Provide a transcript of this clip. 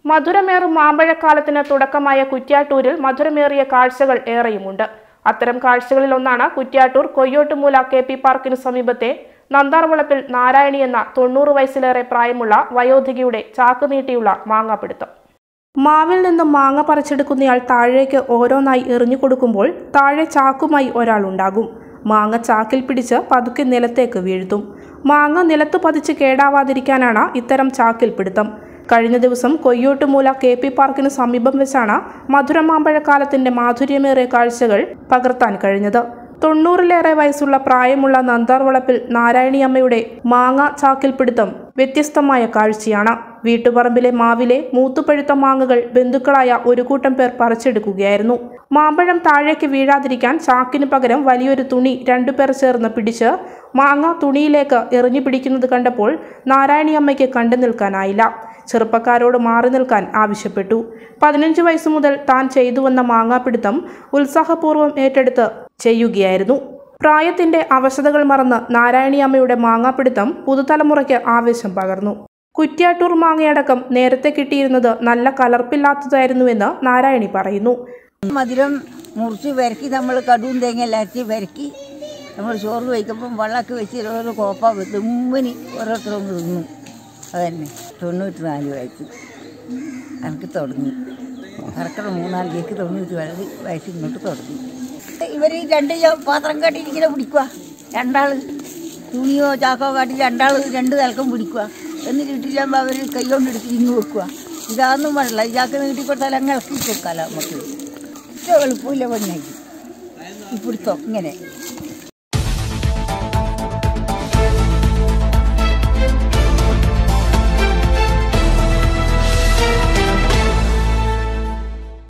മധുരമേറും മാമ്പഴക്കാലത്തിന് തുടക്കമായ കുറ്റ്യാട്ടൂരിൽ മധുരമേറിയ കാഴ്ചകൾ ഏറെയുമുണ്ട് അത്തരം കാഴ്ചകളിൽ ഒന്നാണ് കുറ്റ്യാട്ടൂർ കൊയ്യോട്ടുമൂല കെ പി പാർക്കിനു സമീപത്തെ നന്താർവളപ്പിൽ നാരായണി എന്ന തൊണ്ണൂറ് വയസ്സിലേറെ പ്രായമുള്ള വയോധികയുടെ ചാക്ക് നീട്ടിയുള്ള മാങ്ങാപ്പിടുത്തം മാവിൽ നിന്നും മാങ്ങ പറിച്ചെടുക്കുന്നയാൾ താഴേക്ക് ഓരോന്നായി എറിഞ്ഞു കൊടുക്കുമ്പോൾ താഴെ ചാക്കുമായി ഒരാളുണ്ടാകും മാങ്ങ ചാക്കിൽ പിടിച്ച് പതുക്കെ നിലത്തേക്ക് വീഴ്ത്തും മാങ്ങ നിലത്ത് പതിച്ച് കേടാവാതിരിക്കാനാണ് ഇത്തരം ചാക്കിൽ പിടുത്തം കഴിഞ്ഞ ദിവസം കൊയ്യോട്ടുമൂല കെ പി പാർക്കിന് സമീപം വെച്ചാണ് മധുരമാമ്പഴക്കാലത്തിന്റെ മാധുര്യമേറിയ കാഴ്ചകൾ പകർത്താൻ കഴിഞ്ഞത് തൊണ്ണൂറിലേറെ വയസ്സുള്ള പ്രായമുള്ള നന്ദാർവളപ്പിൽ നാരായണിയമ്മയുടെ മാങ്ങ ചാക്കിൽ പിടുത്തം വ്യത്യസ്തമായ കാഴ്ചയാണ് വീട്ടുപറമ്പിലെ മാവിലെ മൂത്തുപഴുത്ത മാങ്ങകൾ ബന്ധുക്കളായ ഒരു കൂട്ടം പേർ പറിച്ചെടുക്കുകയായിരുന്നു മാമ്പഴം താഴേക്ക് വീഴാതിരിക്കാൻ ചാക്കിന് പകരം വലിയൊരു തുണി രണ്ടുപേർ ചേർന്ന് പിടിച്ച് മാങ്ങ തുണിയിലേക്ക് എറിഞ്ഞു പിടിക്കുന്നത് കണ്ടപ്പോൾ നാരായണിയമ്മയ്ക്ക് കണ്ടു നിൽക്കാനായില്ല ചെറുപ്പക്കാരോട് മാറി നിൽക്കാൻ ആവശ്യപ്പെട്ടു പതിനഞ്ച് വയസ്സ് മുതൽ താൻ ചെയ്തുവന്ന മാങ്ങാപ്പിടുത്തം ഉത്സാഹപൂർവ്വം ഏറ്റെടുത്ത് ചെയ്യുകയായിരുന്നു പ്രായത്തിന്റെ അവശതകൾ മറന്ന് നാരായണിയമ്മയുടെ മാങ്ങാപ്പിടുത്തം പുതുതലമുറയ്ക്ക് ആവേശം പകർന്നു കുറ്റ്യാട്ടൂർ മാങ്ങയടക്കം നേരത്തെ കിട്ടിയിരുന്നത് നല്ല കലർപ്പില്ലാത്തതായിരുന്നുവെന്ന് നാരായണി പറയുന്നു മധുരം മുറിച്ച് വരക്കി നമ്മൾ കടുവും തേങ്ങ എല്ലാം അരച്ച് വരക്കി നമ്മൾ ചോറ് വയ്ക്കുമ്പം വെള്ളമൊക്കെ വെച്ച് ഓരോ കോപ്പ തുമ്മിനി ഓരോരുത്തരും തിന്നു അതന്നെ തൊണ്ണൂറ്റി നാല് വയസ്സ് എനിക്ക് തുടങ്ങി കറക്കം മൂന്നാല് കേക്ക് തൊണ്ണൂറ്റി നാല് വയസ്സ് ഇങ്ങോട്ട് തുടങ്ങി ഇവർ രണ്ട് ചോ- പാത്രം കാട്ടിയിട്ട് ഇങ്ങനെ പിടിക്കുക രണ്ടാൾ തുണിയോ ചാക്കോ കാട്ടി രണ്ടാൾ രണ്ട് തലക്കം പിടിക്കുക എന്നിട്ട് ഇട്ടില്ലാകുമ്പോൾ അവർ കൈ കൊണ്ടെടുത്ത് ഇങ്ങ് വെക്കുക ഇതാന്നും പാടില്ല ഈ ചാക്ക് നീട്ടി കൊടുത്താൽ അങ്ങ് ഇളക്കി കൊടുക്കാമല്ലോ നമുക്ക് ഇത് എളുപ്പമില്ല പണിയാക്കി ഇപ്പിടുത്തോ ഇങ്ങനെ